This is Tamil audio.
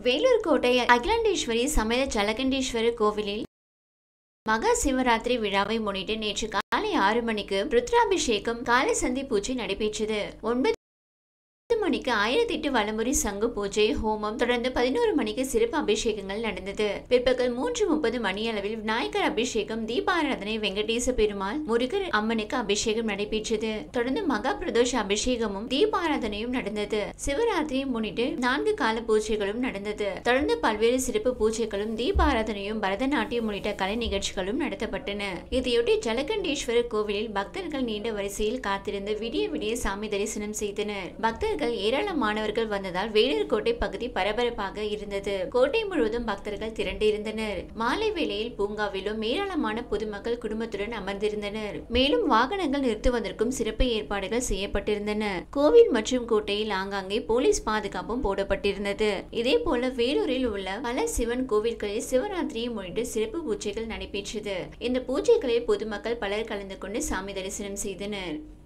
வேலூர் கோட்டை அகிலாண்டேஸ்வரி சமேத ஜலகண்டேஸ்வரர் கோவிலில் மகா சிவராத்திரி விழாவை முன்னிட்டு நேற்று காலை ஆறு மணிக்கு ருத்ராபிஷேகம் காலை சந்தி பூஜை நடைபெற்றது ஒன்பது மணிக்கு ஆயிரத்தி எட்டு வலமுறை சங்கு பூஜை ஹோமம் தொடர்ந்து பதினோரு மணிக்கு சிறப்பு அபிஷேகங்கள் நடந்தது பிற்பகல் மூன்று முப்பது மணி அளவில் விநாயகர் அபிஷேகம் தீபாராதனை வெங்கடேச பெருமாள் முருகர் அம்மனுக்கு அபிஷேகம் நடைபெற்றது தொடர்ந்து மகா பிரதோஷ அபிஷேகமும் தீபாராதனையும் நடந்தது சிவராத்திரியை முன்னிட்டு நான்கு கால பூஜைகளும் நடந்தது தொடர்ந்து பல்வேறு சிறப்பு பூஜைகளும் தீபாராதனையும் பரதநாட்டியம் உள்ளிட்ட கலை நிகழ்ச்சிகளும் நடத்தப்பட்டன இதையொட்டி ஜலகண்டேஸ்வரர் கோவிலில் பக்தர்கள் நீண்ட வரிசையில் காத்திருந்து விடிய விடிய சாமி தரிசனம் செய்தனர் பக்தர்கள் ஏராளமானவர்கள் வந்ததால் வேலூர் கோட்டை பகுதி பரபரப்பாக இருந்தது கோட்டை முழுவதும் பக்தர்கள் திரண்டு இருந்தனர் மாலை வேளையில் பூங்காவிலும் ஏராளமான பொதுமக்கள் குடும்பத்துடன் அமர்ந்திருந்தனர் மேலும் வாகனங்கள் நிறுத்துவதற்கும் சிறப்பு ஏற்பாடுகள் செய்யப்பட்டிருந்தன கோவில் மற்றும் கோட்டையில் ஆங்காங்கே போலீஸ் பாதுகாப்பும் போடப்பட்டிருந்தது இதே போல வேலூரில் உள்ள பல சிவன் கோவில்களில் சிவராத்திரியை முன்னிட்டு சிறப்பு பூஜைகள் நடைபெற்றது இந்த பூஜைகளில் பொதுமக்கள் பலர் கலந்து கொண்டு சாமி தரிசனம் செய்தனர்